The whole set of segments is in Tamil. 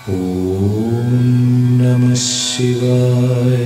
ॐ नमः शिवाय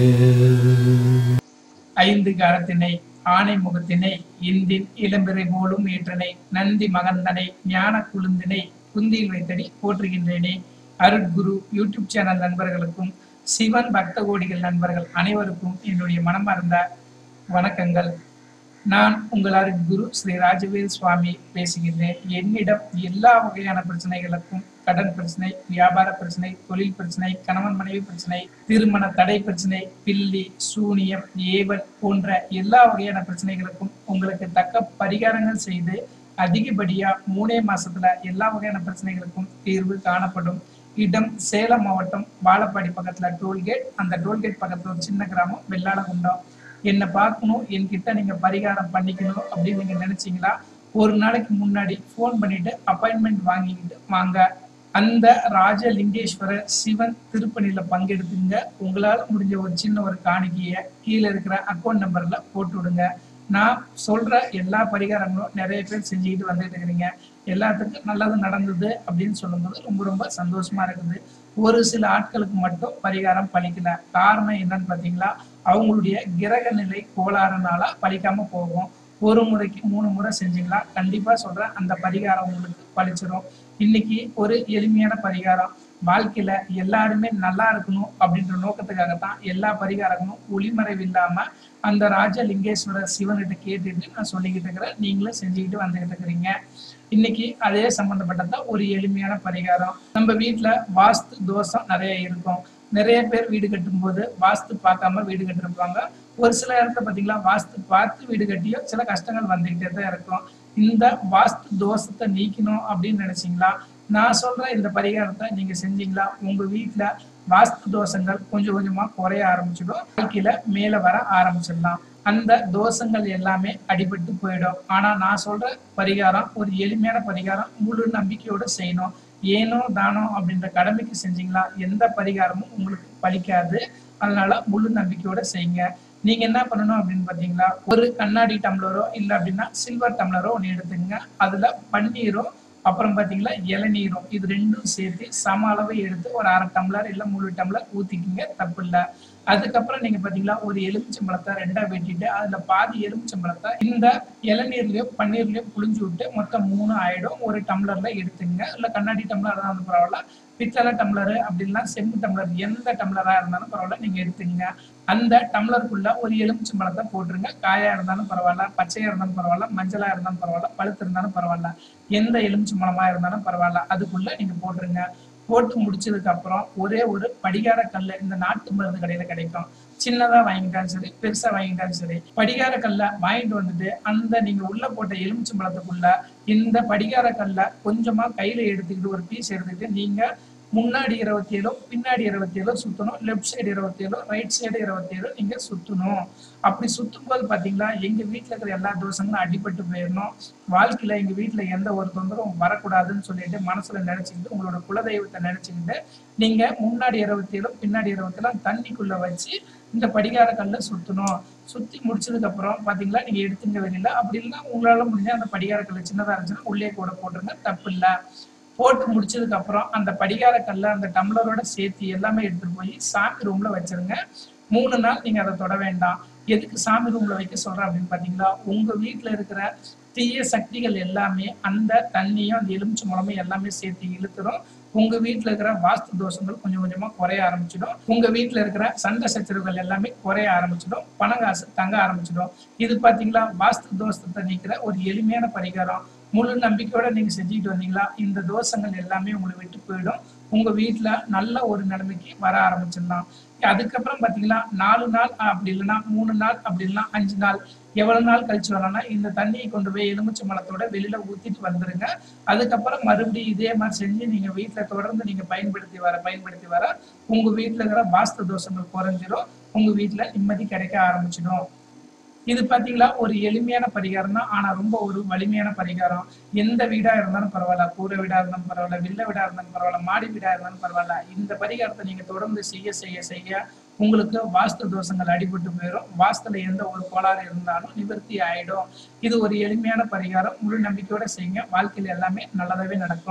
ஐந்து காலத்தினை ஆனை முகத்தினை இந்தின் இளம்பிறை போலும் ஏற்றனை நந்தி மகந்தனை ஞான குழுந்தினை குந்தியில் வைத்தடி போற்றுகின்றேனே அருட்குரு யூடியூப் சேனல் நண்பர்களுக்கும் சிவன் பக்த கோடிகள் நண்பர்கள் அனைவருக்கும் என்னுடைய மனமார்ந்த வணக்கங்கள் நான் உங்கள் அருட்குரு ஸ்ரீ ராஜவேல் சுவாமி பேசுகின்றேன் என்னிடம் எல்லா வகையான பிரச்சனைகளுக்கும் கடன் பிரச்சனை வியாபார பிரச்சனை தொழில் பிரச்சனை கணவன் மனைவி பிரச்சனை திருமண தடை பிரச்சனை பில்லி சூனியம் ஏவல் போன்ற எல்லா வகையான பிரச்சனைகளுக்கும் உங்களுக்கு தக்க பரிகாரங்கள் செய்து அதிகப்படியா மூணே மாசத்துல எல்லா வகையான பிரச்சனைகளுக்கும் தீர்வு காணப்படும் இடம் சேலம் மாவட்டம் வாழப்பாடி பக்கத்துல டோல்கேட் அந்த டோல்கேட் பக்கத்துல ஒரு சின்ன கிராமம் வெள்ளாளகுண்டம் என்னை பார்க்கணும் என்கிட்ட நீங்க பரிகாரம் பண்ணிக்கணும் அப்படின்னு நீங்க நினைச்சீங்களா ஒரு நாளைக்கு முன்னாடி ஃபோன் பண்ணிட்டு அப்பாயின்மெண்ட் வாங்கிக்கிட்டு வாங்க அந்த ராஜலிங்கேஸ்வரர் சிவன் திருப்பணியில பங்கெடுத்துங்க உங்களால முடிஞ்ச ஒரு சின்ன ஒரு காணிக்கைய கீழே இருக்கிற அக்கௌண்ட் நம்பர்ல போட்டு விடுங்க நான் சொல்ற எல்லா பரிகாரங்களும் நிறைய பேர் செஞ்சுக்கிட்டு வந்துட்டு இருக்கிறீங்க எல்லாத்துக்கும் நல்லது நடந்தது அப்படின்னு சொல்லும்போது ரொம்ப ரொம்ப சந்தோஷமா இருக்குது ஒரு சில ஆட்களுக்கு மட்டும் பரிகாரம் பலிக்கல காரணம் என்னன்னு பாத்தீங்களா அவங்களுடைய கிரக நிலை கோளாறுனால பலிக்காம போகும் ஒரு முறைக்கு மூணு முறை செஞ்சீங்களா கண்டிப்பா சொல்றேன் அந்த பரிகாரம் உங்களுக்கு பலிச்சிரும் இன்னைக்கு ஒரு எளிமையான பரிகாரம் வாழ்க்கையில எல்லாருமே நல்லா இருக்கணும் அப்படின்ற நோக்கத்துக்காகத்தான் எல்லா பரிகாரங்களும் ஒளிமறைவு இல்லாம அந்த ராஜலிங்கேஸ்வரர் சிவன்கிட்ட கேட்டுட்டு நான் சொல்லிக்கிட்டு இருக்கிறேன் நீங்களும் செஞ்சுக்கிட்டு வந்துகிட்டு இருக்கிறீங்க இன்னைக்கு அதே சம்பந்தப்பட்டதான் ஒரு எளிமையான பரிகாரம் நம்ம வீட்டுல வாஸ்து தோஷம் நிறைய இருக்கும் நிறைய பேர் வீடு கட்டும் போது வாஸ்து பார்க்காம வீடு கட்டிருப்பாங்க ஒரு சில இடத்துல பாத்தீங்களா வாஸ்து பார்த்து வீடு கட்டியும் சில கஷ்டங்கள் வந்துகிட்டே தான் இருக்கும் இந்த வாஸ்து தோஷத்தை நீக்கணும் அப்படின்னு நினைச்சீங்களா நான் சொல்ற இந்த பரிகாரத்தை நீங்க செஞ்சீங்களா உங்க வீட்டுல வாஸ்து தோஷங்கள் கொஞ்சம் கொஞ்சமா குறைய ஆரம்பிச்சிடும் வாழ்க்கையில மேல வர ஆரம்பிச்சிடலாம் அந்த தோஷங்கள் எல்லாமே அடிபட்டு போயிடும் ஆனா நான் சொல்ற பரிகாரம் ஒரு எளிமையான பரிகாரம் முழு நம்பிக்கையோட செய்யணும் ஏனோ தானோ அப்படின்ற கடமைக்கு செஞ்சீங்களா எந்த பரிகாரமும் உங்களுக்கு பலிக்காது அதனால முழு நம்பிக்கையோட செய்யுங்க நீங்க என்ன பண்ணணும் அப்படின்னு பாத்தீங்களா ஒரு கண்ணாடி டம்ளரோ இல்ல அப்படின்னா சில்வர் டம்ளரோ ஒன்று எடுத்துங்க அதுல பன்னீரும் அப்புறம் பாத்தீங்களா இளநீரும் இது ரெண்டும் சேர்த்து சம அளவை எடுத்து ஒரு அரை டம்ளர் இல்ல முழு டம்ளர் ஊத்திக்கிங்க தப்பு இல்ல அதுக்கப்புறம் நீங்க பாத்தீங்களா ஒரு எலுமிச்சம்பழத்தை ரெண்டா வெட்டிட்டு அதுல பாதி எலுமிச்சம்பழத்தை இந்த இளநீர்லயோ பன்னீர்லயோ புளிஞ்சு விட்டு மொத்தம் மூணு ஆயிடும் ஒரு டம்ளர்ல எடுத்துங்க இல்ல கண்ணாடி டம்ளர் இருந்தாலும் பரவாயில்ல பித்தளை டம்ளர் அப்படின்னா செம்பு டம்ளர் எந்த டம்ளரா இருந்தாலும் பரவாயில்ல நீங்க எடுத்துங்க அந்த டம்ளருக்குள்ள ஒரு எலுமிச்சம்பழத்தை போட்டுருங்க காயா இருந்தாலும் பரவாயில்ல பச்சையா இருந்தாலும் பரவாயில்ல மஞ்சளா இருந்தாலும் பரவாயில்ல பழுத்து இருந்தாலும் பரவாயில்ல எந்த எலுமிச்சம்பழமா இருந்தாலும் பரவாயில்ல அதுக்குள்ள நீங்க போட்டுருங்க போட்டு முடிச்சதுக்கு அப்புறம் ஒரே ஒரு படிகார கல்ல இந்த நாட்டு மருந்து கடையில கிடைக்கும் சின்னதா வாங்கிட்டாலும் சரி பெருசா வாங்கிட்டாலும் சரி படிகார கல்ல வாங்கிட்டு வந்துட்டு அந்த நீங்க உள்ள போட்ட எலுமிச்சம்பழத்துக்குள்ள இந்த படிகார கல்ல கொஞ்சமா கையில எடுத்துக்கிட்டு ஒரு பீஸ் எடுத்துக்கிட்டு நீங்க முன்னாடி இருபத்தி ஏழோ பின்னாடி இருபத்தி ஏழோ சுத்தணும் லெஃப்ட் சைடு இருபத்தி ஏழோ ரைட் சைடு இருபத்தி ஏழோ நீங்க சுத்தணும் அப்படி சுத்தும் போது பாத்தீங்களா எங்க வீட்டுல இருக்கிற எல்லா தோஷங்களும் அடிபட்டு போயிடணும் வாழ்க்கையில எங்க வீட்டுல எந்த ஒரு தொந்தரவும் வரக்கூடாதுன்னு சொல்லிட்டு மனசுல நினைச்சுக்கிட்டு உங்களோட குலதெய்வத்தை நினைச்சுக்கிட்டு நீங்க முன்னாடி இருபத்தி ஏழோ பின்னாடி இருபத்தி ஏழோ தண்ணிக்குள்ள வச்சு இந்த படிகார கல்ல சுத்தணும் சுத்தி முடிச்சதுக்கு அப்புறம் பாத்தீங்களா நீங்க எடுத்துங்க வெளியில அப்படி இல்லைன்னா உங்களால முடிஞ்ச அந்த படிகார கல்ல சின்னதா இருந்துச்சுன்னா உள்ளே கூட போட்டுருங்க தப்பு இல்ல போட்டு முடிச்சதுக்கு அப்புறம் அந்த படிகார கல்ல அந்த டம்ளரோட சேர்த்து எல்லாமே எடுத்துட்டு போய் சாமி ரூம்ல வச்சிருங்க மூணு நாள் நீங்க அதை தொட வேண்டாம் எதுக்கு சாமி ரூம்ல வைக்க சொல்றேன் அப்படின்னு பாத்தீங்களா உங்க வீட்டுல இருக்கிற தீய சக்திகள் எல்லாமே அந்த தண்ணியும் அந்த எலுமிச்சை முளமும் எல்லாமே சேர்த்து இழுத்துரும் உங்க வீட்டுல இருக்கிற வாஸ்து தோஷங்கள் கொஞ்சம் கொஞ்சமா குறைய ஆரம்பிச்சிடும் உங்க வீட்டுல இருக்கிற சண்டை சச்சரவுகள் எல்லாமே குறைய ஆரம்பிச்சிடும் பணங்காசு தங்க ஆரம்பிச்சிடும் இது பாத்தீங்களா வாஸ்து தோஷத்தை நீக்கிற ஒரு எளிமையான பரிகாரம் முழு நம்பிக்கையோட நீங்க செஞ்சுட்டு வந்தீங்களா இந்த தோஷங்கள் எல்லாமே உங்களை விட்டு போயிடும் உங்க வீட்டுல நல்ல ஒரு நிலைமைக்கு வர ஆரம்பிச்சிடலாம் அதுக்கப்புறம் பாத்தீங்களா நாலு நாள் அப்படி இல்லைன்னா மூணு நாள் அப்படி இல்லைன்னா அஞ்சு நாள் எவ்வளவு நாள் கழிச்சு வரலாம்னா இந்த தண்ணியை கொண்டு போய் எலுமிச்சை மலத்தோட வெளியில ஊத்திட்டு வந்துருங்க அதுக்கப்புறம் மறுபடியும் இதே மாதிரி செஞ்சு நீங்க வீட்டுல தொடர்ந்து நீங்க பயன்படுத்தி வர பயன்படுத்தி வர உங்க வீட்டுல இருக்கிற வாஸ்து தோஷங்கள் குறைஞ்சிரும் உங்க வீட்டுல நிம்மதி கிடைக்க ஆரம்பிச்சிடும் இது பாத்தீங்களா ஒரு எளிமையான பரிகாரம் தான் ஆனா ரொம்ப ஒரு வலிமையான பரிகாரம் எந்த வீடா இருந்தாலும் பரவாயில்ல கூரை வீடா இருந்தாலும் பரவாயில்ல வில்ல வீடா இருந்தாலும் பரவாயில்ல மாடி வீடா இருந்தாலும் பரவாயில்ல இந்த பரிகாரத்தை நீங்க தொடர்ந்து செய்ய செய்ய செய்ய உங்களுக்கு வாஸ்து தோஷங்கள் அடிபட்டு போயிடும் வாஸ்துல எந்த ஒரு கோளாறு இருந்தாலும் நிவர்த்தி ஆயிடும் இது ஒரு எளிமையான பரிகாரம் முழு நம்பிக்கையோட செய்யுங்க வாழ்க்கையில எல்லாமே நல்லதாவே நடக்கும்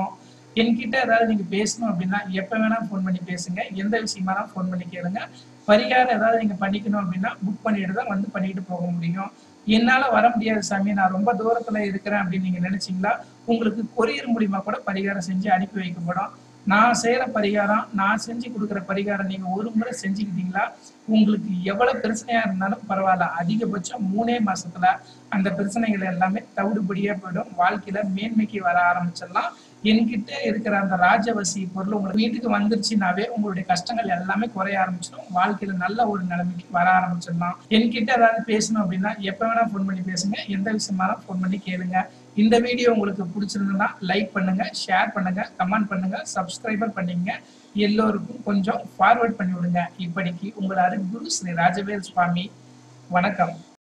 என்கிட்ட ஏதாவது நீங்க பேசணும் அப்படின்னா எப்ப வேணா ஃபோன் பண்ணி பேசுங்க எந்த விஷயமா ஃபோன் பண்ணி கேளுங்க பரிகாரம் ஏதாவது நீங்க பண்ணிக்கணும் அப்படின்னா புக் பண்ணிட்டு தான் வந்து பண்ணிட்டு போக முடியும் என்னால வர முடியாது சாமி நான் ரொம்ப தூரத்துல இருக்கிறேன் அப்படின்னு நீங்க நினைச்சீங்களா உங்களுக்கு கொரியர் மூலியமா கூட பரிகாரம் செஞ்சு அனுப்பி வைக்கப்படும் நான் செய்யற பரிகாரம் நான் செஞ்சு கொடுக்குற பரிகாரம் நீங்க ஒரு முறை செஞ்சுக்கிட்டீங்களா உங்களுக்கு எவ்வளவு பிரச்சனையா இருந்தாலும் பரவாயில்ல அதிகபட்சம் மூணே மாசத்துல அந்த பிரச்சனைகள் எல்லாமே தவிடுபடியா போயிடும் வாழ்க்கையில மேன்மைக்கு வர ஆரம்பிச்சிடலாம் என்கிட்ட இருக்கிற அந்த ராஜவசி பொருள் உங்களுக்கு வீட்டுக்கு வந்துருச்சுனாவே உங்களுடைய கஷ்டங்கள் எல்லாமே குறைய ஆரம்பிச்சிடும் வாழ்க்கையில நல்ல ஒரு நிலைமைக்கு வர ஆரம்பிச்சிடலாம் என்கிட்ட ஏதாவது பேசணும் அப்படின்னா எப்ப வேணா ஃபோன் பண்ணி பேசுங்க எந்த விஷயமாலும் ஃபோன் பண்ணி கேளுங்க இந்த வீடியோ உங்களுக்கு பிடிச்சிருந்ததுன்னா லைக் பண்ணுங்க ஷேர் பண்ணுங்க கமெண்ட் பண்ணுங்க சப்ஸ்கிரைபர் பண்ணிங்க எல்லோருக்கும் கொஞ்சம் ஃபார்வர்ட் பண்ணி விடுங்க இப்படிக்கு உங்கள் அருகுரு ஸ்ரீ ராஜவேல் சுவாமி வணக்கம்